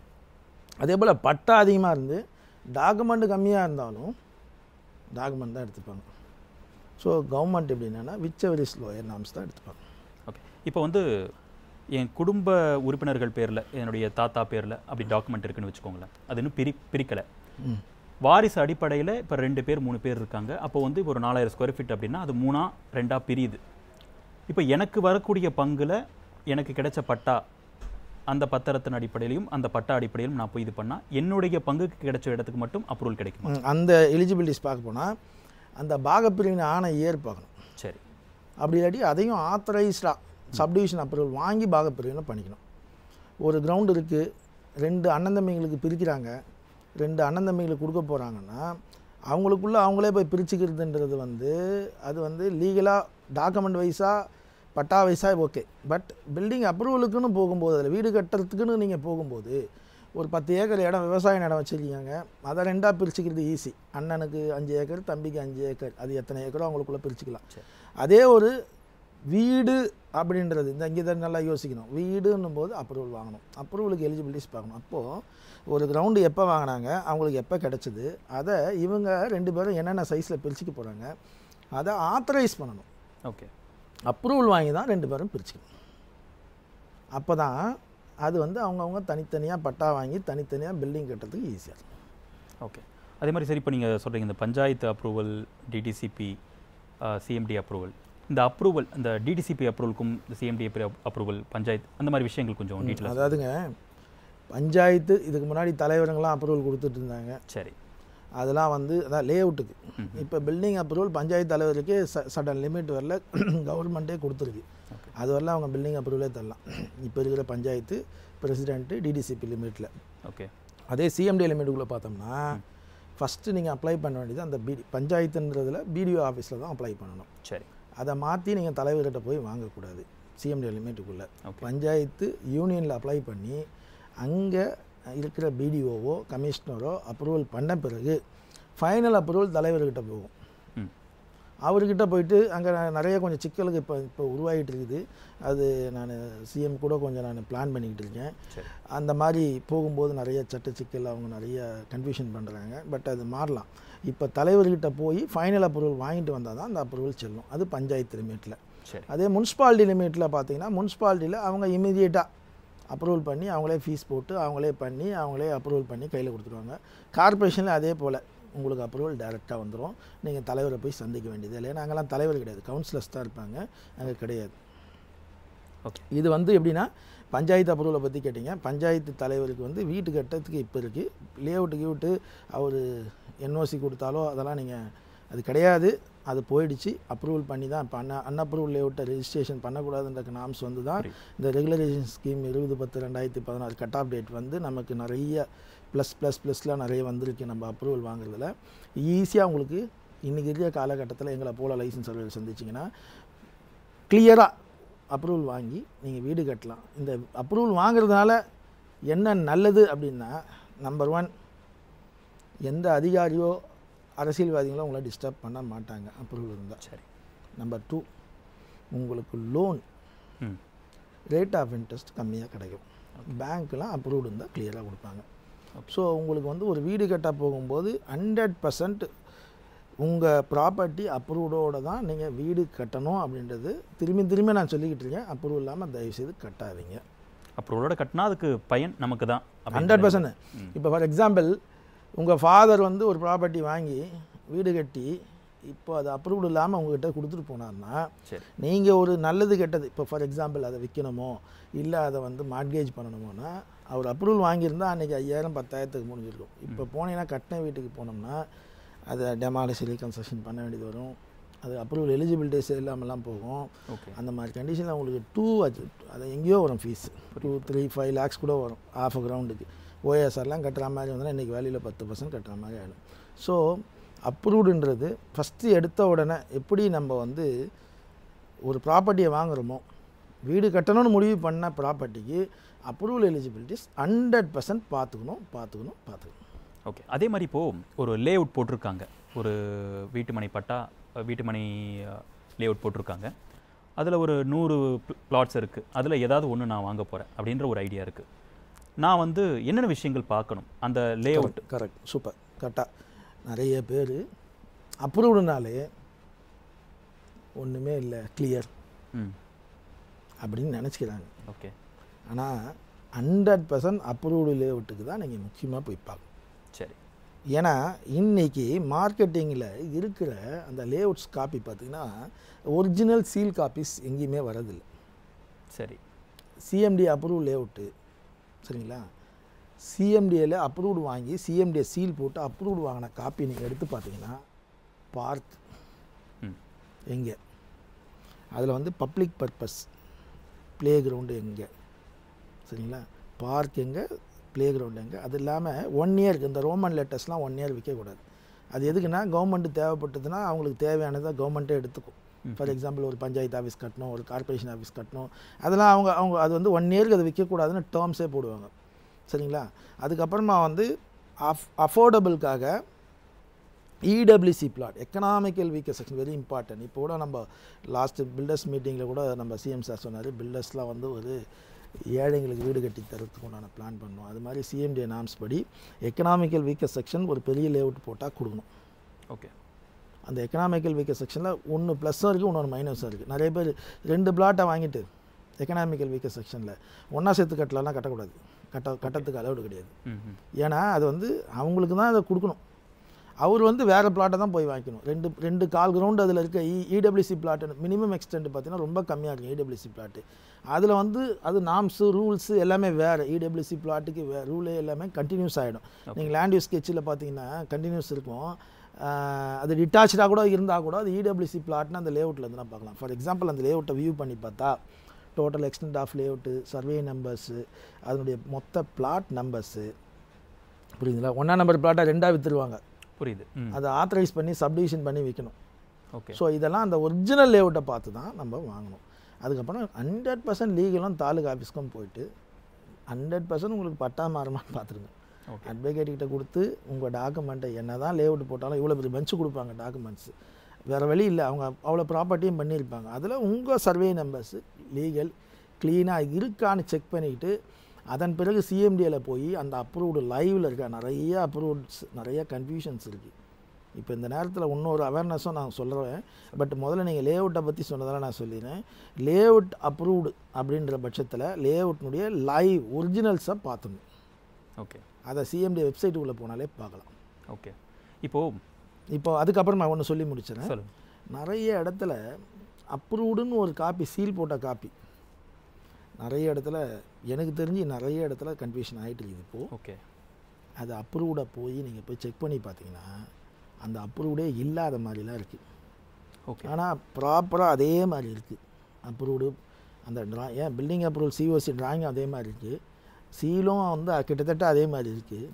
அதே போல் பட்டா அதிகமாக இருந்து டாக்குமெண்ட் கம்மியாக இருந்தாலும் டாக்குமெண்ட் தான் எடுத்துப்பாங்க ஸோ கவர்மெண்ட் எப்படின்னா whichever is lower norms தான் எடுத்துப்பாங்க ஓகே இப்போ வந்து என் குடும்ப உறுப்பினர்கள் பேரில் என்னுடைய தாத்தா பேரில் அப்படி டாக்குமெண்ட் இருக்குன்னு வச்சுக்கோங்களேன் அது இன்னும் பிரி பிரிக்கலை ம் வாரிசு அடிப்படையில் இப்போ ரெண்டு பேர் மூணு பேர் இருக்காங்க அப்போ வந்து இப்போ ஒரு நாலாயிரம் ஸ்கொயர் ஃபீட் அப்படின்னா அது மூணா ரெண்டா பிரியுது இப்போ எனக்கு வரக்கூடிய பங்குல எனக்கு கிடைச்ச பட்டா அந்த பத்திரத்தின் அடிப்படையிலும் அந்த பட்டா அடிப்படையிலும் நான் போய் இது பண்ணால் என்னுடைய பங்குக்கு கிடைச்ச இடத்துக்கு மட்டும் அப்ரூவல் கிடைக்குமா ம், அந்த எலிஜிபிலிட்டிஸ் பார்க்க போனால் அந்த பாகப்பிரிவினை ஆன இயர் பார்க்கணும் சரி அப்படி இல்லாட்டி அதையும் ஆத்தரைஸ்டாக சப்டிவிஷன் அப்ரூவல் வாங்கி பாகப்பிரிவினை பண்ணிக்கணும் ஒரு கிரவுண்ட் இருக்குது ரெண்டு அண்ணன் தம்பிங்களுக்கு பிரிக்கிறாங்க ரெண்டு அண்ணன் தம்பிங்களுக்கு கொடுக்க போகிறாங்கன்னா அவங்களுக்குள்ள அவங்களே போய் பிரிச்சுக்கிறதுன்றது வந்து அது வந்து லீகலாக டாக்குமெண்ட் வைஸாக பட்டா வயசா ஓகே பட் பில்டிங் அப்ரூவலுக்குன்னு போகும்போது அதில் வீடு கட்டுறதுக்குன்னு நீங்கள் போகும்போது ஒரு பத்து ஏக்கர் இடம் விவசாய இடம் வச்சுருக்கீங்க அதை ரெண்டாக பிரிச்சுக்கிறது ஈஸி அண்ணனுக்கு அஞ்சு ஏக்கர் தம்பிக்கு அஞ்சு ஏக்கர் அது எத்தனை ஏக்கரோ அவங்களுக்குள்ளே பிரிச்சுக்கலாம் சரி. அதே ஒரு வீடு அப்படின்றது இந்த இங்கே தான் நல்லா யோசிக்கணும் வீடுன்னும் போது அப்ரூவல் வாங்கணும் அப்ரூவலுக்கு எலிஜிபிலிட்டிஸ் பார்க்கணும் அப்போது ஒரு கிரவுண்டு எப்போ வாங்கினாங்க அவங்களுக்கு எப்போ கிடச்சிது அதை இவங்க ரெண்டு பேரும் என்னென்ன சைஸில் பிரிச்சுக்க போகிறாங்க அதை ஆத்தரைஸ் பண்ணணும் ஓகே அப்ரூவல் வாங்கி தான் ரெண்டு பேரும் பிரிச்சுக்கணும் அப்போ தான் அது வந்து அவங்கவுங்க தனித்தனியாக பட்டா வாங்கி தனித்தனியாக பில்டிங் கட்டுறதுக்கு ஈஸியாக இருக்கும் ஓகே அதே மாதிரி சரி இப்போ நீங்கள் சொல்கிறீங்க இந்த panchayat approval DTCP CMD approval இந்த அப்ரூவல் இந்த டிடிசிபி அப்ரூவலுக்கும் இந்த சிஎம்டி அப்ரூவல் பஞ்சாயத்து அந்த மாதிரி விஷயங்கள் கொஞ்சம் டீட்டெயிலாக அதாவதுங்க பஞ்சாயத்து இதுக்கு முன்னாடி தலைவருங்களாம் அப்ரூவல் கொடுத்துட்டு இருந்தாங்க சரி அதெல்லாம் வந்து அதான் லே அவுட்டுக்கு ம். இப்போ பில்டிங் அப்ரூவல் பஞ்சாயத்து தலைவருக்கே ச சடன் லிமிட் வரல கவர்மெண்ட்டே கொடுத்துருக்கு ஓகே அது வரல அவங்க பில்டிங் அப்ரூவலே தரலாம் இப்போ இருக்கிற பஞ்சாயத்து பிரசிடென்ட்டு டிடிசிபி லிமிட்டில் ஓகே அதே சிஎம்டி லிமிட்டுக்குள்ளே பார்த்தோம்னா ஃபஸ்ட்டு நீங்கள் அப்ளை பண்ண வேண்டியது அந்த பிடி பஞ்சாயத்துன்றதுல பிடிஓ ஆஃபீஸில் தான் அப்ளை பண்ணணும் சரி அதை மாற்றி நீங்கள் தலைவர்கிட்ட போய் வாங்கக்கூடாது சிஎம்டி லிமிட்டுக்குள்ளே ஓகே பஞ்சாயத்து யூனியனில் அப்ளை பண்ணி அங்கே இருக்கிற பிடிஓவோ கமிஷனரோ அப்ரூவல் பண்ண பிறகு ஃபைனல் அப்ரூவல் தலைவர்கிட்ட போகும் ம் அவர்கிட்ட போயிட்டு அங்கே நிறைய கொஞ்சம் சிக்கலுக்கு இப்போ இப்போ உருவாகிட்டு இருக்குது அது நான் சிஎம் கூட கொஞ்சம் நான் பிளான் பண்ணிக்கிட்டு இருக்கேன் சரி அந்த மாதிரி போகும்போது நிறைய சட்ட சிக்கல் அவங்க நிறைய கன்ஃபியூஷன் பண்ணுறாங்க பட் அது மாறலாம் இப்போ தலைவர்கிட்ட போய் ஃபைனல் அப்ரூவல் வாங்கிட்டு வந்தால் தான் அந்த அப்ரூவல் செல்லும் அது பஞ்சாயத்து லிமிட்டில் சரி அதே முனிசிபாலிட்டி லிமிட்டில் பார்த்தீங்கன்னா முனிசிபாலிட்டியில் அவங்க இமீடியட்டாக அப்ரூவல் பண்ணி அவங்களே ஃபீஸ் போட்டு அவங்களே பண்ணி அவங்களே அப்ரூவல் பண்ணி கையில் கொடுத்துருவாங்க கார்ப்பரேஷனில் அதே போல் உங்களுக்கு அப்ரூவல் டைரெக்டாக வந்துடும் நீங்கள் தலைவரை போய் சந்திக்க வேண்டியது இல்லை ஏன்னா அங்கெல்லாம் தலைவர் கிடையாது கவுன்சிலர்ஸ் தான் இருப்பாங்க அங்கே கிடையாது ஓகே இது வந்து எப்படின்னா பஞ்சாயத்து அப்ரூவலை பற்றி கேட்டிங்க பஞ்சாயத்து தலைவருக்கு வந்து வீட்டு கட்டத்துக்கு இப்போ இருக்குது லேஅவுட்டு கீவுட்டு அவர் என்ஓசி கொடுத்தாலோ அதெல்லாம் நீங்கள் அது கிடையாது அது போயிடுச்சு அப்ரூவல் பண்ணி தான் இப்போ அன்ன அன்அப்ரூவல் லேஅவுட்டை ரெஜிஸ்ட்ரேஷன் பண்ணக்கூடாதுன்ற நாம்ஸ் வந்து தான் புரியுது. இந்த ரெகுலரேஷன் ஸ்கீம் இருபது பத்து ரெண்டாயிரத்தி பதினாறு கட் ஆஃப் டேட் வந்து நமக்கு நிறைய ப்ளஸ் ப்ளஸ் ப்ளஸ்லாம் நிறைய வந்திருக்கு நம்ம அப்ரூவல் வாங்குறதுல ஈஸியாக உங்களுக்கு இன்றைக்கி இருக்கிற காலகட்டத்தில் எங்களை போல லைசன்ஸ் சர்வர் சந்திச்சிங்கன்னா கிளியராக அப்ரூவல் வாங்கி நீங்கள் வீடு கட்டலாம் இந்த அப்ரூவல் வாங்குறதுனால என்ன நல்லது அப்படின்னா நம்பர் ஒன் எந்த அதிகாரியோ அரசியல்வாதிகளோ உங்களை டிஸ்டர்ப் பண்ண மாட்டாங்க அப்ரூவல் இருந்தால் சரி நம்பர் டூ உங்களுக்கு லோன் ம் ரேட் ஆஃப் இன்ட்ரெஸ்ட் கம்மியாக கிடைக்கும் பேங்க்லாம் அப்ரூவ்டு இருந்தால் கிளியராக கொடுப்பாங்க ஸோ உங்களுக்கு வந்து ஒரு வீடு கட்ட போகும்போது ஹண்ட்ரட் பர்சன்ட் உங்கள் ப்ராப்பர்ட்டி அப்ரூவ்டோட தான் நீங்கள் வீடு கட்டணும் அப்படின்றது திரும்பி திரும்பி நான் சொல்லிக்கிட்டு இருக்கேன் அப்ரூவ் இல்லாமல் தயவுசெய்து கட்டாதீங்க அப்ரூவலோட கட்டினா அதுக்கு பயன் நமக்கு தான் ஹண்ட்ரட் பர்சன்ட் ம். இப்போ ஃபார் எக்ஸாம்பிள் உங்கள் ஃபாதர் வந்து ஒரு ப்ராப்பர்ட்டி வாங்கி வீடு கட்டி இப்போ அது அப்ரூவ்டு இல்லாமல் உங்ககிட்ட கொடுத்துட்டு போனார்னா சரி நீங்கள் ஒரு நல்லது கெட்டது இப்போ ஃபார் எக்ஸாம்பிள் அதை விற்கணுமோ இல்லை அதை வந்து மார்ட்கேஜ் பண்ணணுமோனா அவர் அப்ரூவல் வாங்கியிருந்தா அன்றைக்கி ஐயாயிரம் பத்தாயிரத்துக்கு முடிஞ்சிருக்கும் இப்போ போனீங்கன்னா கட்டின வீட்டுக்கு போனோம்னா அதை டெமாலிஷ் ரீகன்ஸ்ட்ரக்ஷன் பண்ண வேண்டியது வரும் அது அப்ரூவல் எலிஜிபிலிட்டிஸ் இல்லாமலாம் போகும் ஓகே அந்த மாதிரி கண்டிஷனில் உங்களுக்கு டூ அது எங்கேயோ வரும் fees two three five lakhs கூட வரும் ஆஃப் கிரவுண்டுக்கு ஓஎஸ்ஆர்லாம் கட்டுற மாதிரி வந்தால் இன்றைக்கி வேலையில் பத்து பர்சன்ட் கட்டுற மாதிரி ஆகிடும் ஸோ அப்ரூவ்டுன்றது ஃபஸ்ட்டு எடுத்த உடனே எப்படி நம்ம வந்து ஒரு ப்ராப்பர்ட்டியை வாங்குறோமோ வீடு கட்டணும்னு முடிவு பண்ண ப்ராப்பர்ட்டிக்கு அப்ரூவல் எலிஜிபிலிட்டிஸ் ஹண்ட்ரட் பர்சன்ட் பார்த்துக்கணும் பார்த்துக்கணும் பார்த்துக்கணும் ஓகே அதே மாதிரி இப்போது ஒரு லே அவுட் போட்டிருக்காங்க ஒரு வீட்டுமனை பட்டா அஹ், வீட்டுமனை லே அவுட் போட்டிருக்காங்க அதில் ஒரு நூறு பிளாட்ஸ் இருக்குது அதில் ஏதாவது ஒன்று நான் வாங்க போகிறேன் அப்படின்ற ஒரு ஐடியா இருக்குது நான் வந்து என்னென்ன விஷயங்கள் பார்க்கணும் அந்த லே அவுட் கரெக்ட் சூப்பர் கரெக்டாக நிறைய பேர் அப்ரூவ்டுனாலே ஒன்றுமே இல்லை கிளியர் ம் அப்படின்னு நினச்சிக்கிறாங்க ஓகே ஆனால் ஹண்ட்ரட் பர்சன்ட் அப்ரூவ்டு லேஅவுட்டுக்கு தான் நீங்கள் முக்கியமாக போய் பார்க்கணும் சரி ஏன்னா இன்னைக்கு மார்க்கெட்டிங்கில் இருக்கிற அந்த லேஅவுட்ஸ் காப்பி பார்த்தீங்கன்னா ஒரிஜினல் சீல் காப்பீஸ் எங்கேயுமே வரதில்லை சரி சிஎம்டி அப்ரூவ் லேஅவுட்டு சரிங்களா சிஎம்டிஏல அப்ரூவ்டு வாங்கி சிஎம்டிஏ சீல் போட்டு அப்ரூவ்டு வாங்கின காப்பி நீங்கள் எடுத்து பார்த்தீங்கன்னா பார்க் ம் எங்கே அதில் வந்து பப்ளிக் பர்பஸ் ப்ளே கிரவுண்டு எங்கே சரிங்களா பார்க் எங்கே ப்ளே கிரவுண்ட் எங்கே அது இல்லாமல் ஒன் இயருக்கு இந்த ரோமன் லெட்டர்ஸ்லாம் ஒன் இயர் விற்கக்கூடாது அது எதுக்குன்னா கவர்மெண்ட்டு தேவைப்பட்டதுன்னா அவங்களுக்கு தேவையானதை கவர்மெண்ட்டே எடுத்துக்கும் ஃபார் எக்ஸாம்பிள் ஒரு பஞ்சாயத்து ஆஃபீஸ் கட்டணும் ஒரு கார்ப்பரேஷன் ஆஃபீஸ் கட்டணும் அதெல்லாம் அவங்க அவங்க அது வந்து ஒன் இயருக்கு அதை விற்கக்கூடாதுன்னு டேர்ம்ஸே போடுவாங்க சரிங்களா அதுக்கப்புறமா வந்து அஃப் அஃபோர்டபுளுக்காக EWC plot economical weaker section very important இப்போ கூட நம்ம லாஸ்ட் பில்டர்ஸ் மீட்டிங்கில் கூட நம்ம சிஎம் சார் சொன்னார் பில்டர்ஸ்லாம் வந்து ஒரு ஏழைங்களுக்கு வீடு கட்டி தரத்துக்கு உண்டான பிளான் பண்ணணும் அது மாதிரி சிஎம்டி நாம்ஸ் படி எக்கனாமிக்கல் வீக்கர் செக்ஷன் ஒரு பெரிய லேஅவுட் போட்டால் கொடுக்கணும் ஓகே அந்த எக்கனாமிக்கல் வீக்கர் செக்ஷனில் ஒன்று ப்ளஸ்ஸும் இருக்குது இன்னொன்று மைனஸும் இருக்குது நிறைய பேர் ரெண்டு பிளாட்டை வாங்கிட்டு எக்கனாமிக்கல் வீக்கர் செக்ஷனில் ஒன்றா சேர்த்து கட்டலாம் கட்டக்கூடாது கட்ட கட்டத்துக்கு அலவுடு கிடையாது ம் ம் ஏன்னா அது வந்து அவங்களுக்கு தான் அதை கொடுக்கணும் அவர் வந்து வேறு பிளாட்டை தான் போய் வாங்கிக்கணும் ரெண்டு ரெண்டு கால் கிரவுண்ட் அதில் இருக்க இ இடபிள்யூசி பிளாட்டு மினிமம் எக்ஸ்டென்ட் பார்த்தீங்கன்னா ரொம்ப கம்மியாக இருக்கும் இடபிள்யூசி பிளாட்டு அதில் வந்து அது நாம்ஸு ரூல்ஸு எல்லாமே வேறு இடபிள்யூசி பிளாட்டுக்கு வே ரூலே எல்லாமே கண்டினியூஸ் ஆகிடும் நீங்கள் லேண்ட் யூஸ் ஸ்கெட்சில் பார்த்தீங்கன்னா கண்டினியூஸ் இருக்கும் ஆஹ் அது டிட்டாச்சாக கூட இருந்தால் கூட அது இடபிள்யூசி பிளாட்னு அந்த லேஅவுட்டில் இருந்து பார்க்கலாம் ஃபார் எக்ஸாம்பிள் அந்த லேஅவுட்டை வியூ பண்ணி பார்த்தா total extent of layout survey numbers அதனுடைய மொத்த பிளாட் நம்பர்ஸு புரியுதுங்களா ஒன்றா நம்பர் பிளாட்டை ரெண்டாக விற்றுருவாங்க புரியுது ம் அதை ஆத்தரைஸ் பண்ணி சப்டிவிஷன் பண்ணி விற்கணும் ஓகே ஸோ இதெல்லாம் அந்த ஒரிஜினல் லேஅவுட்டை பார்த்து தான் நம்ம வாங்கணும் அதுக்கப்புறம் ஹண்ட்ரட் பர்சன்ட் லீகலும் தாலுகா ஆஃபீஸ்க்கும் போயிட்டு ஹண்ட்ரட் பர்சன்ட் உங்களுக்கு பட்டா மாறுமான்னு பார்த்துருங்க ஓகே அட்வொகேட் கிட்ட கொடுத்து உங்கள் டாக்குமெண்ட்டை என்ன தான் லேஅவுட் போட்டாலும் இவ்வளோ பெரிய பெஞ்சு கொடுப்பாங்க டாக்குமெண்ட்ஸ் வேறு வழி இல்லை அவங்க அவ்வளோ ப்ராப்பர்ட்டியும் பண்ணியிருப்பாங்க அதில் உங்கள் சர்வே நம்பர்ஸு லீகல் க்ளீனாக இருக்கான்னு செக் பண்ணிக்கிட்டு அதன் பிறகு சிஎம்டியில் போய் அந்த அப்ரூவ்டு லைவில் இருக்க நிறைய அப்ரூவ்ட்ஸ் நிறைய கன்ஃபியூஷன்ஸ் இருக்குது இப்போ இந்த நேரத்தில் இன்னொரு அவேர்னஸும் நான் சொல்கிறேன் பட் முதல்ல நீங்கள் லேஅவுட்டை பற்றி சொன்னதால நான் சொல்லிடுறேன் லேஅவுட் அப்ரூவ்டு அப்படின்ற பட்சத்தில் லேஅவுட்னுடைய லைவ் ஒரிஜினல்ஸை பார்த்துணும் ஓகே அதை சிஎம்டி வெப்சைட்டுக்குள்ளே போனாலே பார்க்கலாம் ஓகே இப்போது இப்போ அதுக்கப்புறம் நான் ஒன்று சொல்லி முடிச்சிடறேன் சொல்லுங்க நிறைய இடத்துல அப்ரூவ்டுன்னு ஒரு காப்பி சீல் போட்ட காப்பி நிறைய இடத்துல எனக்கு தெரிஞ்சு நிறைய இடத்துல கன்ஃபியூஷன் ஆகிட்டு இருக்குது இப்போது ஓகே அது அப்ரூவ்டை போய் நீங்கள் போய் செக் பண்ணி பார்த்தீங்கன்னா அந்த அப்ரூவ்டே இல்லாத மாதிரிலாம் இருக்குது ஓகே ஆனால் ப்ராப்பராக அதே மாதிரி இருக்குது அப்ரூவ்டு அந்த ட்ரா ஏன் பில்டிங் அப்ரூவல் சிஓசி டிராயிங் அதே மாதிரி இருக்குது சீலும் வந்து கிட்டத்தட்ட அதே மாதிரி இருக்குது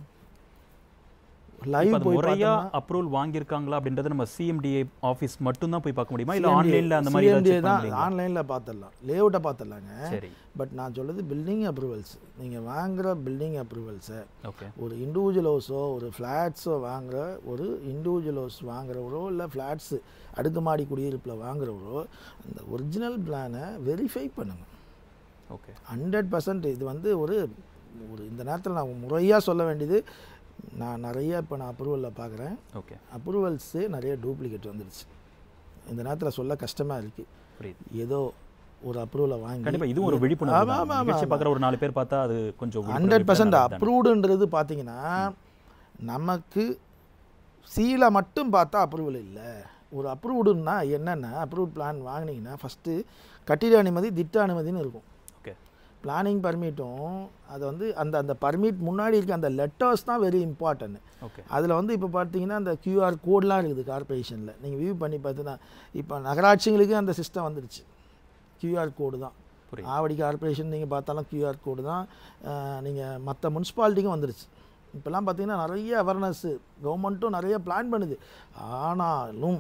இப்போ லைவ் அது போய் முறையா பார்த்தோம்னா அப்ரூவல் வாங்கியிருக்காங்களா அப்படின்றத நம்ம சிஎம்டிஏ ஆஃபீஸ் மட்டும் தான் போய் பார்க்க முடியுமா இல்ல CMDA ஆன்லைன்ல அந்த மாதிரி ஏதாவது CMDA check பண்ண தான் முடியுங்களா? ஆன்லைனில் பார்த்துடலாம் லேஅவுட்டை பார்த்துடலாங்க சரி பட் நான் சொல்றது பில்டிங் அப்ரூவல்ஸ் நீங்கள் வாங்குற பில்டிங் அப்ரூவல்ஸை ஓகே ஒரு இண்டிவிஜுவல் ஹவுஸோ ஒரு ஃப்ளாட்ஸோ வாங்குற ஒரு இண்டிவிஜுவல் ஹவுஸ் வாங்குறவரோ இல்லை ஃப்ளாட்ஸு அடுக்குமாடி குடியிருப்பில் வாங்குறவரோ அந்த ஒரிஜினல் பிளானை வெரிஃபை பண்ணுங்க ஓகே ஹண்ட்ரட் பர்சன்ட் இது வந்து ஒரு ஒரு இந்த நேரத்தில் நான் முறையாக சொல்ல வேண்டியது நான் நிறைய இப்போ நான் அப்ரூவலில் பார்க்குறேன் ஓகே அப்ரூவல்ஸு நிறைய டூப்ளிகேட் வந்துடுச்சு இந்த நேரத்தில் சொல்ல கஷ்டமாக இருக்குது புரியுது ஏதோ ஒரு அப்ரூவலை வாங்கி கண்டிப்பா இதுவும் ஒரு ஆமா, விழிப்புணர்வு ஆமா, தான். ஆமா, நிகழ்ச்சி ஆமா. பார்க்குற ஒரு நாலு பேர் பார்த்தா அது கொஞ்சம் ஹண்ட்ரட் பர்சன்ட் விழிப்புணர்வு அப்ரூவ்டுன்றது பார்த்தீங்கன்னா நமக்கு சீலை மட்டும் பார்த்தா அப்ரூவல் இல்லை ஒரு அப்ரூவ்டுன்னா என்னென்னா அப்ரூவ் பிளான் வாங்கினீங்கன்னா ஃபஸ்ட்டு கட்டிட அனுமதி திட்ட அனுமதின்னு இருக்கும் ஓகே பிளானிங் பர்மிட்டும் அது வந்து அந்த அந்த பர்மிட் முன்னாடி இருக்க அந்த லெட்டர்ஸ் தான் வெரி இம்பார்ட்டன்ட் ஓகே அதில் வந்து இப்போ பார்த்தீங்கன்னா அந்த QR கோட்லாம் இருக்குது கார்ப்பரேஷனில் நீங்கள் வியூ பண்ணி பார்த்தீங்கன்னா இப்போ நகராட்சிங்களுக்கு அந்த சிஸ்டம் வந்துடுச்சு QR கோடு தான் புரியுது ஆவடி கார்ப்பரேஷன் நீங்கள் பார்த்தாலும் QR கோடு தான் நீங்கள் மற்ற முனிசிபாலிட்டிக்கும் வந்துருச்சு இப்போல்லாம் பார்த்தீங்கன்னா நிறைய அவேர்னஸ்ஸு கவர்மெண்ட்டும் நிறைய பிளான் பண்ணுது ஆனாலும்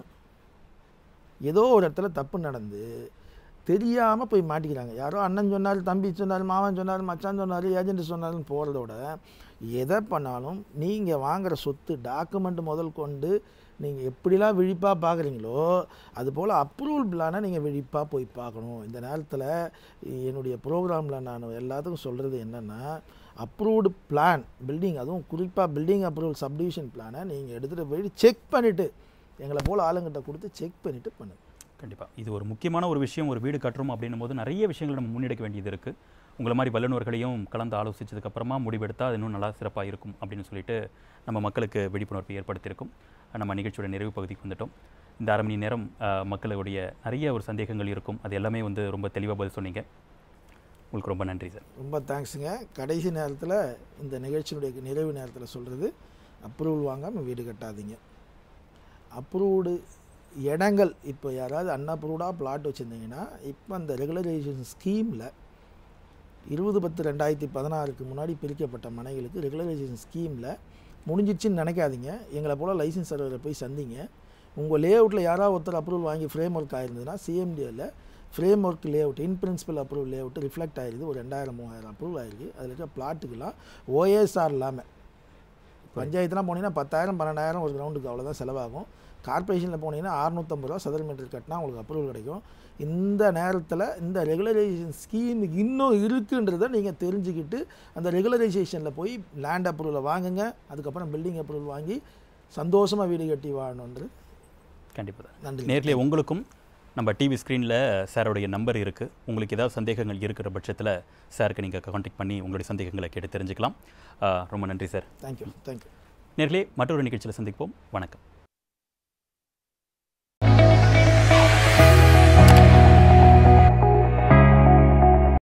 ஏதோ ஒரு இடத்துல தப்பு நடந்து தெரியாமல் போய் மாட்டிக்கிறாங்க யாரோ அண்ணன் சொன்னார் தம்பி சொன்னார் மாமன் சொன்னார் மச்சான் சொன்னார் ஏஜென்ட் சொன்னார்னு போகிறதோட எதை பண்ணாலும் நீங்கள் வாங்குற சொத்து டாக்குமெண்ட் முதல் கொண்டு நீங்கள் எப்படிலாம் விழிப்பாக பார்க்குறீங்களோ அதுபோல் அப்ரூவல் பிளானை நீங்கள் விழிப்பாக போய் பார்க்கணும் இந்த நேரத்தில் என்னுடைய ப்ரோக்ராமில் நான் எல்லாத்துக்கும் சொல்கிறது என்னென்னா அப்ரூவ்டு பிளான் பில்டிங் அதுவும் குறிப்பாக பில்டிங் அப்ரூவல் சப்டிவிஷன் பிளானை நீங்கள் எடுத்துகிட்டு போயிட்டு செக் பண்ணிவிட்டு எங்களை போல் ஆளுங்கிட்ட கொடுத்து செக் பண்ணிவிட்டு பண்ணுங்கள் கண்டிப்பா இது ஒரு முக்கியமான ஒரு விஷயம் ஒரு வீடு கட்டுறோம் அப்படின்னும் போது நிறைய விஷயங்கள் நம்ம முன்னெடுக்க வேண்டியது இருக்கு உங்களை மாதிரி வல்லுநர்களையும் கலந்து ஆலோசிச்சதுக்கு அப்புறமா முடிவெடுத்தா அது இன்னும் நல்லா சிறப்பாக இருக்கும் அப்படின்னு சொல்லிட்டு நம்ம மக்களுக்கு விழிப்புணர்வு ஏற்படுத்தியிருக்கும் நம்ம நிகழ்ச்சியோட நிறைவு பகுதிக்கு வந்துட்டோம் இந்த அரை மணி நேரம் அஹ், மக்களுடைய நிறைய ஒரு சந்தேகங்கள் இருக்கும் அது எல்லாமே வந்து ரொம்ப தெளிவாக பதில் சொன்னீங்க உங்களுக்கு ரொம்ப நன்றி சார் ரொம்ப தேங்க்ஸுங்க கடைசி நேரத்தில் இந்த நிகழ்ச்சியினுடைய நிறைவு நேரத்தில் சொல்கிறது அப்ரூவல் வாங்காமல் வீடு கட்டாதீங்க அப்ரூவ்டு இடங்கள் இப்போ யாராவது அன்அப்ரூவ்டாக பிளாட் வச்சுருந்தீங்கன்னா இப்போ அந்த ரெகுலரைசேஷன் ஸ்கீமில் இருபது பத்து ரெண்டாயிரத்தி பதினாறுக்கு முன்னாடி பிரிக்கப்பட்ட மனைகளுக்கு ரெகுலரைசேஷன் ஸ்கீமில் முடிஞ்சிடுச்சுன்னு நினைக்காதீங்க எங்களை போல் லைசன்ஸ் சர்வரை போய் சந்திங்க உங்கள் லேஅவுட்டில் யாராவது ஒருத்தர் அப்ரூவல் வாங்கி ஃப்ரேம் ஒர்க் ஆயிருந்ததுன்னா சிஎம்டியில் framework layout in principle approval layout reflect ஆயிருது ஒரு ரெண்டாயிரம் மூவாயிரம் அப்ரூவல் ஆயிருக்கு அதில் இருக்க பிளாட்டுக்கெல்லாம் ஓஎஸ்ஆர் இல்லாமல் பஞ்சாயத்துலாம் போனீங்கன்னா பத்தாயிரம் பன்னெண்டாயிரம் ஒரு கிரவுண்டுக்கு அவ்வளோதான் செலவாகும் கார்ப்பரேஷனில் போனீங்கன்னா அறுநூத்தம்பது ரூபா சதுர மீட்டர் கட்டினா உங்களுக்கு அப்ரூவல் கிடைக்கும் இந்த நேரத்தில் இந்த ரெகுலரைசேஷன் ஸ்கீம் இன்னும் இருக்குன்றதை நீங்கள் தெரிஞ்சுக்கிட்டு அந்த ரெகுலரைசேஷனில் போய் லேண்ட் அப்ரூவலை வாங்குங்க அதுக்கப்புறம் பில்டிங் அப்ரூவல் வாங்கி சந்தோஷமாக வீடு கட்டி வாழணுன்றது கண்டிப்பாக நன்றி நேர்லயே உங்களுக்கும் நம்ம டிவி ஸ்க்ரீனில் சாரோடைய நம்பர் இருக்குது உங்களுக்கு ஏதாவது சந்தேகங்கள் இருக்கிற பட்சத்தில் சாருக்கு நீங்கள் காண்டாக்ட் பண்ணி உங்களுடைய சந்தேகங்களை கேட்டு தெரிஞ்சுக்கலாம் ஆ, ரொம்ப நன்றி சார் தேங்க்யூ தேங்க்யூ நேர்களே மற்றொரு நிகழ்ச்சியில் சந்திப்போம் வணக்கம்